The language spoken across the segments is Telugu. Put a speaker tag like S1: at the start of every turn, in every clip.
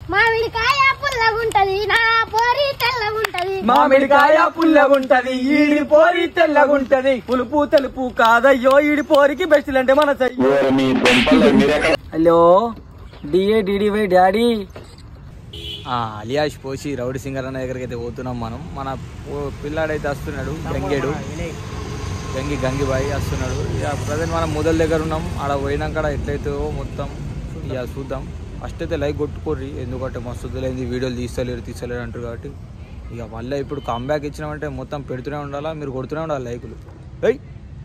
S1: మామిడికాయ పుల్లగుంటది నా పోరి తెల్లగుంటది
S2: మామిడికాయ పుల్లగుంటది ఈడి పోరి తెల్లగుంటది పులుపు తెలుపు కాదయ్యో ఈడి పోరికి బెస్ట్ అంటే మన చెయ్యి హలో డిఏ డిడివై డాడీ అలియాష్ పోసి రౌడీ సింగర్ అన్న దగ్గరికి అయితే పోతున్నాం మనం మన ఓ- పిల్లాడైతే వస్తున్నాడు గంగేడు గంగి గంగిబాయి వస్తున్నాడు ఇక ప్రజెంట్ మనం మొదల దగ్గర ఉన్నాం ఆడ పోయినాక ఎట్లయితే మొత్తం ఇక చూద్దాం ఫస్ట్ అయితే లైక్ కొట్టుకోర్రి ఎందుకంటే మస్తు వద్దులైంది వీడియోలు తీస్తలేరు తీస్తలేరు అంటారు కాబట్టి ఇక మళ్ళీ ఇప్పుడు కంబ్యాక్ ఇచ్చినామంటే మొత్తం పెడుతూనే ఉండాలా మీరు కొడుతూనే ఉండాలి లైకులు ఏయ్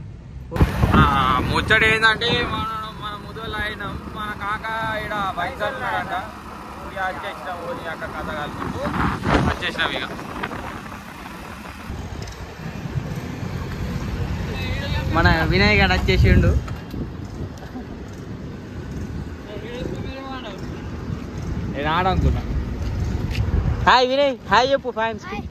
S2: ముచ్చట ఏంటంటే మన మన ముదలు అయినాం మన కాక ఇక్కడ బయట ఉన్నాడంట ఇక వచ్చేసినాం ఓని అక్కడ కథ కలిపి వచ్చేసినాం ఇక మన వినయ్ గారు వచ్చేసిండు నేను ఆడనుకున్నా హాయ్ వినయ్ హాయ్ చెప్పు ఫ్యాన్స్
S1: హాయ్.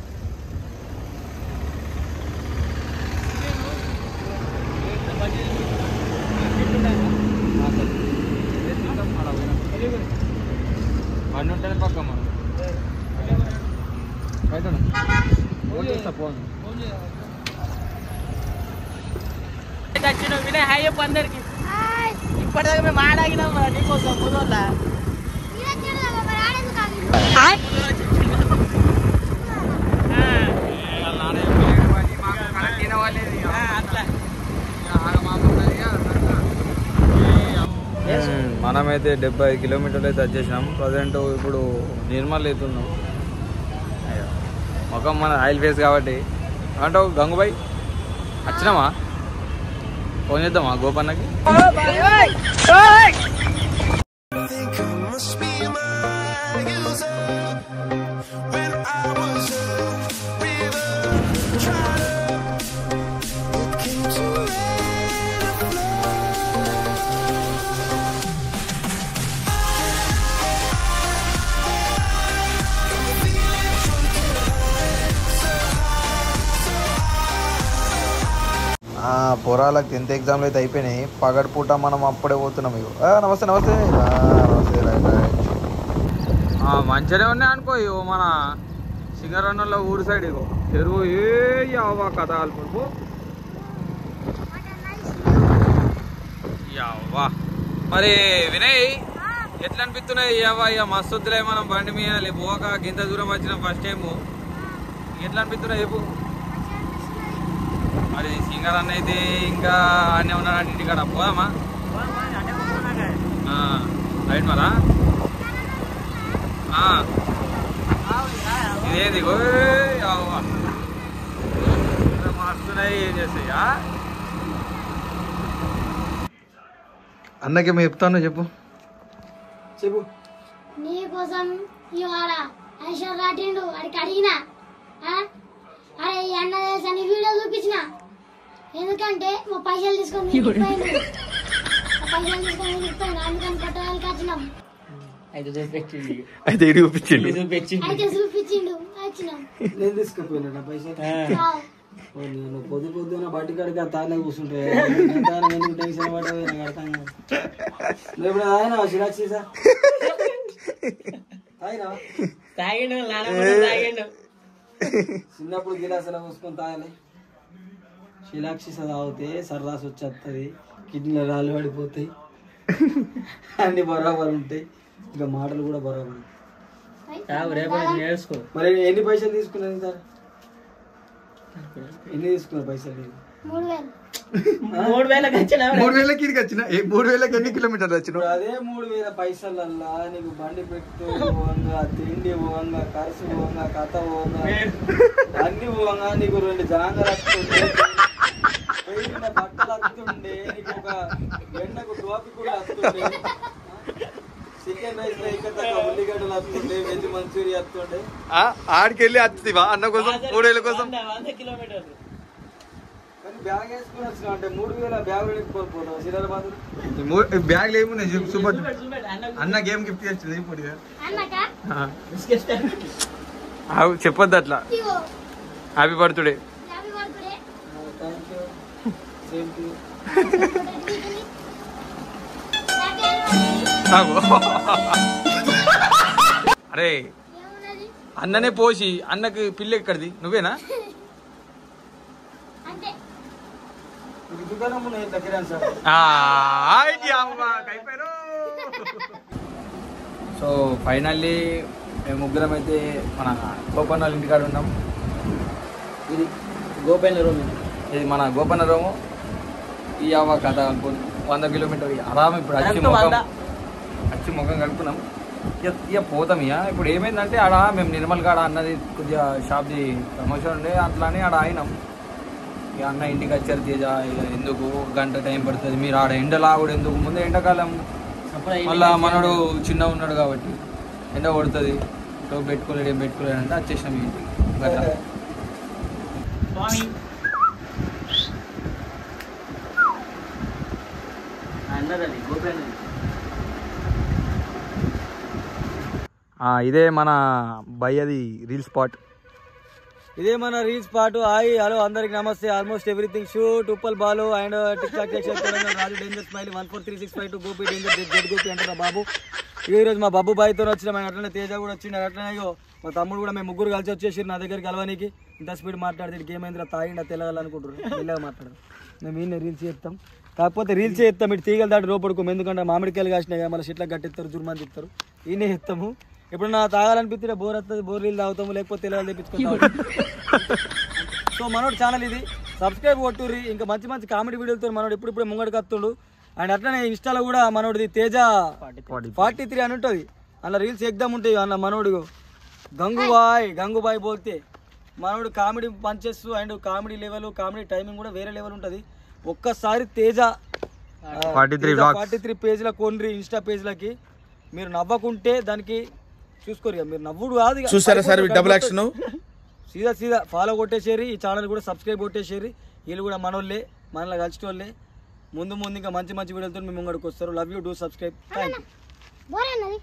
S2: వన్ ఉంటుంది పక్క మనం బయట ఫోన్ చేస్తా ఫోన్ వినయ్ హాయ్ చెప్పు అందరికి
S1: హాయ్.
S2: ఇప్పటిదాకా మేము ఆడాగినాం నీకోసం ముదోళ్ళ
S1: మీరే చూడలేదా మరి ఆడేందుకు ఆగిండ్రు? మనమైతే డెబ్బై కిలోమీటర్లు అయితే వచ్చేసినాం ప్రజెంట్ ఇప్పుడు నిర్మల్ అవుతున్నాం అయ్యో. ముఖం మన ఆయిల్ ఫేస్ కాబట్టి అంటావు గంగుబాయ్ వచ్చినామా ఫోన్ చేద్దామా గోపన్నకి
S3: think I must be my user. When I was a river, tried it came to rain and flood.
S4: పొరాలకు టెన్త్ ఎగ్జామ్లు అయితే అయిపోయినాయి పగటిపూట మనం అప్పుడే పోతున్నాం ఇగో ఆ, నమస్తే నమస్తే ఆ, నమస్తే రైట్ రైట్
S2: మంచిగానే ఉన్నాయి అనుకో ఇగో మన సింగరన్నలో ఊరు సైడ్ ఇగో చెరువు ఏ అవ్వ కథ కలుపు యవ్వా మరి వినయ్ ఎట్లా అనిపిస్తున్నాయి అవ్వ ఇక మస్తు వద్దులే మనం బండి మీద లే పోక గింత దూరం వచ్చిన ఫస్ట్ టైం ఎట్లా అనిపిస్తున్నాయి చెప్పు మరి సింగర్ అన్న అయితే ఇంకా అన్నీ ఉన్నాడు ఇంటికాడ పోదామా ఆ, రైట్ మరా ఆ. ఇదేంది ఓయ్ అవ్వ. మస్తున్నాయి ఏం చేస్తాయా
S4: అన్నకి మేము చెప్తాను చెప్పు
S2: చెప్పు
S1: నీ కోసం ఇవాడ ఐశ్వర్ రాటిండు అడిగి అడిగినా ఆ? అరే ఈ అన్న తెలుసా నీ వీడియో చూపించిన ఎందుకంటే మా పైసలు తీసుకొని ఇరిగిపోయిండు. మా పైసలు తీసుకొని ఇరిగిపోయిండు. అందుకని కొట్టడానికి వచ్చినాం
S2: అయితే ఇది చూపించింది
S1: అయితే చూపించిండు వచ్చినాం
S5: నేను తీసుకుపోయినా నా పైసలు
S1: రావు.
S5: ఓ నేను పొద్దు పొద్దున బట్టి కాడికి ఆ తానే కూర్చుంటే తాను ఎందుకు టెన్షన్ పడ్డావు నాకు అర్థం కాదు నువ్వు ఇప్పుడు ఆయన శిరాక్షి సార్ తాగినా చిన్నప్పుడు గిలాసులో పోసుకొని తాగాలి శిలాక్షి తాగితే సర్రాసు వచ్చేస్తుంది కిడ్నీలో రాళ్ళు పడిపోతాయి అన్ని బరాబర్ ఉంటాయి ఇంకా మాటలు కూడా బరాబర్
S2: నేర్చుకో
S5: మరి ఎన్ని పైసలు తీసుకున్నాను సార్ ఎన్ని తీసుకున్నా పైసలు నేను
S1: మూడు వేలు
S2: మూడు వేలకు వచ్చిన
S4: మూడు వేలకి ఇడికి వచ్చిన ఏ మూడు వేలకి ఎన్ని కిలోమీటర్లు వచ్చిన
S5: ఇప్పుడు అదే మూడు వేల పైసలల్లా నీకు బండి పెట్టు పోవంగా తిండి పోవంగా ఖర్చు పోవంగా కథ పోవంగా అన్ని పోవంగా నీకు రెండు జాంగలు వస్తుండే పోయిన బట్టలు వస్తుండే నీకు ఒక ఎండకు టోపీ కూడా వస్తుండే చికెన్ రైస్ లో ఇక్కడ ఉల్లిగడ్డలు వస్తుండే వెజ్ మంచూరియా వస్తుండే
S4: ఆడికి వెళ్ళి వస్తుందివా అన్న కోసం మూడు వేల కోసం
S5: కానీ బ్యాగ్ వేసుకుని వచ్చిన అంటే మూడు వేల బ్యాగ్ వెళ్ళిపోతావు సిరాబాద్
S4: బ్యాగ్ ఏమున్నాయి సూపర్ అన్న గేమ్ గిఫ్ట్ చేస్తుంది ఇప్పుడు
S1: అన్నక
S2: చెప్పొద్దు అట్లా
S1: ఇగో
S2: happy birthday
S1: happy birthday
S5: thank you same to
S1: happy
S2: అరే
S1: ఏమున్నది
S2: అన్ననే పోసి అన్నకి పిల్ల ఎక్కడిది నువ్వేనా
S1: అంతే
S5: ఇది దుకాణం నేను దగ్గర సార్
S2: ఆ, ఐడి అమ్మ, కైపోయారు. సో ఫైనల్లీ మేము ముగ్గురం అయితే మన గోపన్న వాళ్ళ ఇంటికాడ ఉన్నాం
S5: ఇది గోపైన రూమ్ ఇది.
S2: ఇది మన గోపన్న రోము ఈ అవ్వ కథ అనుకో వంద కిలోమీటర్ ఆరామ్ ఇప్పుడు అచ్చి
S5: కరెక్ట్
S2: ముఖం
S5: వంద.
S2: అచ్చి ముఖం కలుపుకున్నాం ఇక ఇక పోతాం ఇక ఇప్పుడు ఏమైందంటే ఆడ మేము నిర్మల్ కాడ అన్నది కొద్దిగా షాప్ది ప్రమోషన్ ఉండే అట్లానే ఆడ ఆగినాం ఇక అన్న ఇంటికి వచ్చారు తేజ ఇక ఎందుకు గంట టైం పడుతుంది మీరు ఆడ ఎండలా కూడా ఎందుకు ముందే ఎండాకాలం మళ్ళా మనోడు చిన్న ఉన్నాడు కాబట్టి ఎండ కొడుతుంది టోప్ పెట్టుకోలేడు ఏం పెట్టుకోలేడు అంటే వచ్చేసినాం ఈ ఇంటికి గట్లా
S5: స్వామి అన్నదండి గోపైనది
S2: ఆ, ఇదే మన భయ్యది రీల్ స్పాట్
S5: ఇదే మన రీల్స్ పాటు హాయ్ హలో అందరికి నమస్తే almost everything shoot Uppal Balu and TikTok చేసే Raju danger smile one four three six five two Gopi danger Z Gopi అంటున్నా బాబు ఈ రోజు మా బాబు బాయ్తో వచ్చిన ఆయన అట్లనే తేజ కూడా వచ్చిండు అట్లనే అయ్యో మా తమ్ముడు కూడా మేము ముగ్గురు కలిసి వచ్చేసి నా దగ్గరికి కలవనికి ఇంత స్పీడ్ మాట్లాడితే వీడికి ఏమైందిరా తాగిండా తెలగాలనుకుంటారు మెల్లగా మాట్లాడదు మేము ఈయన రీల్స్ చేస్తాం కాకపోతే రీల్స్ చేస్తాం ఇటు తీగలు దాటి రోపడుకోము ఎందుకంటే మామిడికాయలు కాసినాయి మళ్ళీ చెట్లకు కట్టిస్తారు జుర్మాన్ తిస్తారు ఈయనే ఇస్తాము ఇప్పుడు నా తాగాలనిపిస్తే బోర్ వస్తుంది బోర్ నీళ్ళు తాగుతాము లేకపోతే తెలగాలు తెప్పించుకుంటాం సో మనోడు ఛానల్ ఇది సబ్స్క్రైబ్ కొట్టుర్రి ఇంకా మంచి మంచి కామెడీ వీడియోలతో మనోడు ఇప్పుడు ఇప్పుడు ముంగడికి వస్తుండు అండ్ అట్లనే ఇన్స్టాలో కూడా మనోడిది తేజ ఫార్టీ త్రీ అని ఉంటుంది అలా రీల్స్ ఎగ్దాం ఉంటాయి అన్న మనోడు గంగుబాయ్ గంగుబాయ్ పోతే మనోడు comedy punches and comedy level comedy timing కూడా వేరే లెవెల్ ఉంటుంది ఒక్కసారి తేజ
S2: 43 vlogs.
S5: ఫార్టీ త్రీ పేజ్ల కొన్రి ఇన్స్టా పేజ్లకి మీరు నవ్వకుంటే దానికి చూసుకోరు ఇక మీరు నవ్వుడు కాదు ఇక.
S4: చూసారా సార్ డబుల్ యాక్షన్
S5: సీదా సీదా ఫాలో కొట్టేసేరి ఈ ఛానల్ కూడా సబ్స్క్రైబ్ కొట్టేసేరి వీళ్ళు కూడా మనోళ్ళే మనలో కలిసి వాళ్ళే ముందు ముందు ఇంకా మంచి మంచి వీడియోలతో మేము ముంగడికి వస్తారు love you do subscribe thank
S1: bore అన్నది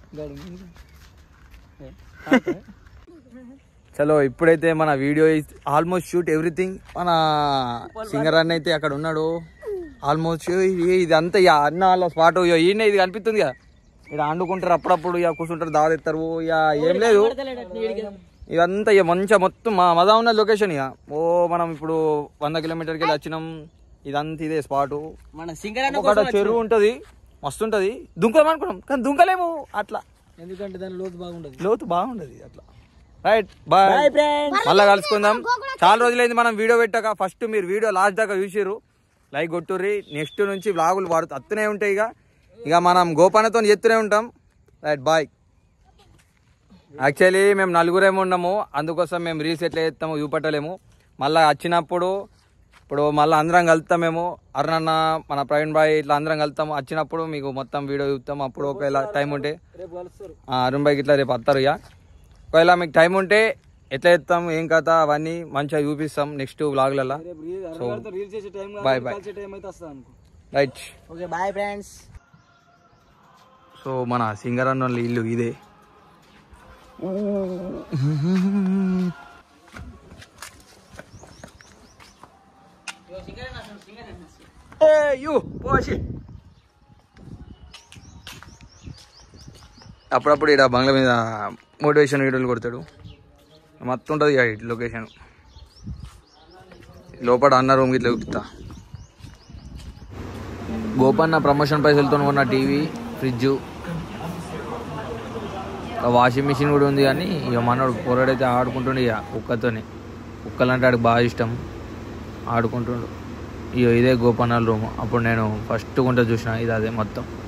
S5: యూ
S2: చలో ఇప్పుడైతే మన వీడియో ఆల్మోస్ట్ షూట్ ఎవ్రీథింగ్ మన సింగర్ అన్న అయితే అక్కడ ఉన్నాడు ఆల్మోస్ట్ ఇది అంతా ఇక అన్న వాళ్ళ స్పాట్ ఈయన ఇది కనిపిస్తుంది కదా ఇక్కడ అండుకుంటారు అప్పుడప్పుడు ఇక కూర్చుంటారు దావెత్తారు ఇక ఏం లేదు ఇదంతా ఇక మంచిగా మొత్తం మా మజా ఉన్న లొకేషన్ ఇక ఓ మనం ఇప్పుడు వంద కిలోమీటర్కి వెళ్ళి వచ్చినాం ఇదంతా ఇదే స్పాటు
S5: మన సింగర్
S2: ఒక చెరువు ఉంటది మస్తు ఉంటది దుంకలేం అనుకున్నాం కానీ దుంకలేము అట్లా
S5: ఎందుకంటే దాని లోతు బాగుండదు
S2: లోతు బాగుండదు అట్లా రైట్ బాయ్ మళ్ళా కలుసుకుందాం చాలా రోజులైంది మనం వీడియో పెట్టాక ఫస్ట్ మీరు వీడియో లాస్ట్ దాకా చూసిర్రు లైక్ కొట్టుర్రి నెక్స్ట్ నుంచి వ్లాగులు వాడుతూ అత్తనే ఉంటాయి ఇక ఇక మనం గోపానతో చెప్తూనే ఉంటాం రైట్ బాయ్ యాక్చువల్లీ మేము నలుగురేమో ఉన్నాము అందుకోసం మేము రీల్స్ ఎట్లా చేస్తామో చూపట్టలేము మళ్ళీ వచ్చినప్పుడు ఇప్పుడు మళ్ళీ అందరం కలుస్తామేమో అరుణన్న మన ప్రవీణ్ బాయ్ ఇట్లా అందరం కలుస్తాము వచ్చినప్పుడు మీకు మొత్తం వీడియో చూస్తాం అప్పుడు ఒకవేళ టైం ఉంటే
S5: రేపు కలుస్తారు
S2: ఆ, అరుణ్ బైక్ ఇట్లా రేపు వస్తారు ఇక ఒకవేళ మీకు టైం ఉంటే ఎట్లా చేస్తాం ఏం కథ అవన్నీ మంచిగా చూపిస్తాం నెక్స్ట్ వ్లాగ్లలో
S5: రేపు రీల్ అరగడతో రీల్ చేసే టైం
S2: Bye, bye.
S5: కలిసే టైం అయితే వస్తుంది అనుకో
S2: right
S5: okay bye friends
S2: so మన సింగర్ అన్న వాళ్ళ ఇల్లు ఇదే యూ పోసి అప్పుడప్పుడు ఇక్కడ బంగ్లా మీద మోటివేషన్ వీడియోలు కొడతాడు మొత్తం ఉంటుంది ఇక లొకేషన్ లోపల అన్న రూమ్ ఇట్లా చూపిస్తా గోపన్న ప్రమోషన్ పైసలతో ఉన్న టీవీ ఫ్రిడ్జ్ వాషింగ్ మిషన్ కూడా ఉంది కానీ ఇక మనోడు పొరడైతే ఆడుకుంటుండే ఇక కుక్కతోని కుక్కలు అంటే ఆడికి బాగా ఇష్టం ఆడుకుంటుండు ఇక ఇదే గోపన్న రూమ్ అప్పుడు నేను ఫస్ట్ గుంట చూసిన ఇది అదే మొత్తం